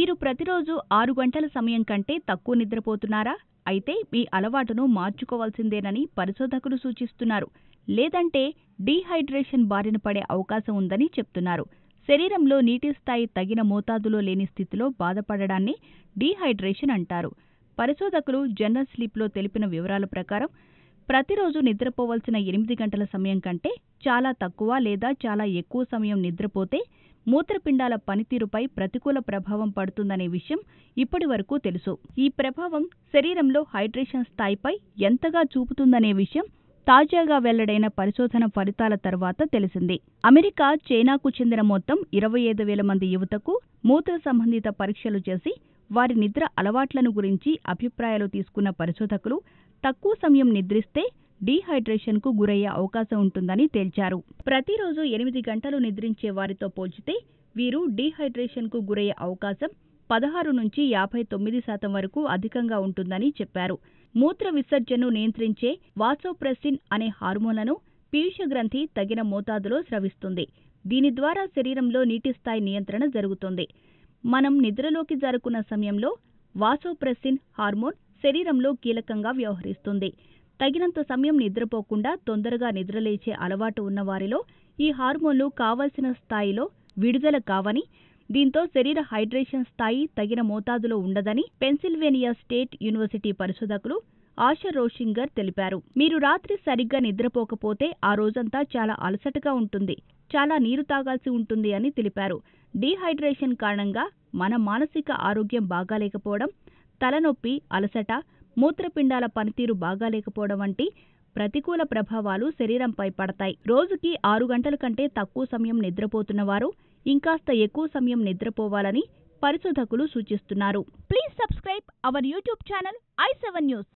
మీరు ప్రతిరోజు ఆరు గంటల సమయం కంటే తక్కువ నిద్రపోతున్నారా అయితే మీ అలవాటును మార్చుకోవాల్సిందేనని పరిశోధకులు సూచిస్తున్నారు లేదంటే డీహైడ్రేషన్ బారిన పడే అవకాశం ఉందని చెప్తున్నారు శరీరంలో నీటి స్థాయి తగిన మోతాదులో లేని స్థితిలో బాధపడడాన్ని డీహైడ్రేషన్ అంటారు పరిశోధకులు జనరల్ స్లీప్లో తెలిపిన వివరాల ప్రకారం ప్రతిరోజు నిద్రపోవలసిన ఎనిమిది గంటల సమయం కంటే చాలా తక్కువ లేదా చాలా ఎక్కువ సమయం నిద్రపోతే మూత్రపిండాల పనితీరుపై ప్రతికూల ప్రభావం పడుతుందనే విషయం ఇప్పటి వరకు తెలుసు ఈ ప్రభావం శరీరంలో హైడ్రేషన్ స్థాయిపై ఎంతగా చూపుతుందనే విషయం తాజాగా వెల్లడైన పరిశోధన ఫలితాల తర్వాత తెలిసింది అమెరికా చైనాకు చెందిన మొత్తం ఇరవై ఐదు వేల మంది యువతకు మూత్ర సంబంధిత పరీక్షలు చేసి వారి నిద్ర అలవాట్లను గురించి అభిప్రాయాలు తీసుకున్న పరిశోధకులు తక్కువ సమయం నిద్రిస్తే డీహైడ్రేషన్కు గురయ్యే అవకాశం ఉంటుందని తేల్చారు ప్రతిరోజు ఎనిమిది గంటలు నిద్రించే వారితో పోల్చితే వీరు డీహైడ్రేషన్కు గురయ్యే అవకాశం పదహారు నుంచి యాభై తొమ్మిది శాతం వరకు అధికంగా ఉంటుందని చెప్పారు మూత్ర విసర్జనను నియంత్రించే వాసోప్రెసిన్ అనే హార్మోన్లను పీయూష గ్రంథి తగిన మోతాదులో స్రవిస్తుంది దీని ద్వారా శరీరంలో నీటి స్థాయి నియంత్రణ జరుగుతుంది మనం నిద్రలోకి జరుకున్న సమయంలో వాసోప్రెసిన్ హార్మోన్ శరీరంలో కీలకంగా వ్యవహరిస్తుంది తగినంత సమయం నిద్రపోకుండా తొందరగా నిద్రలేచే అలవాటు ఉన్నవారిలో ఈ హార్మోన్లు కావలసిన స్థాయిలో విడుదల కావని దీంతో శరీర హైడ్రేషన్ స్థాయి తగిన మోతాదులో ఉండదని పెన్సిల్వేనియా స్టేట్ యూనివర్సిటీ పరిశోధకులు ఆశా రోషింగర్ తెలిపారు మీరు రాత్రి సరిగ్గా నిద్రపోకపోతే ఆ రోజంతా చాలా అలసటగా ఉంటుంది చాలా నీరు తాగాల్సి ఉంటుంది అని తెలిపారు డీహైడ్రేషన్ కారణంగా మన మానసిక ఆరోగ్యం బాగాలేకపోవడం తలనొప్పి అలసట మూత్రపిండాల పనితీరు బాగాలేకపోవడం వంటి ప్రతికూల ప్రభావాలు శరీరంపై పడతాయి రోజుకి ఆరు గంటల కంటే తక్కువ సమయం నిద్రపోతున్న వారు ఇంకాస్త ఎక్కువ సమయం నిద్రపోవాలని పరిశోధకులు సూచిస్తున్నారు please subscribe our YouTube channel I seven news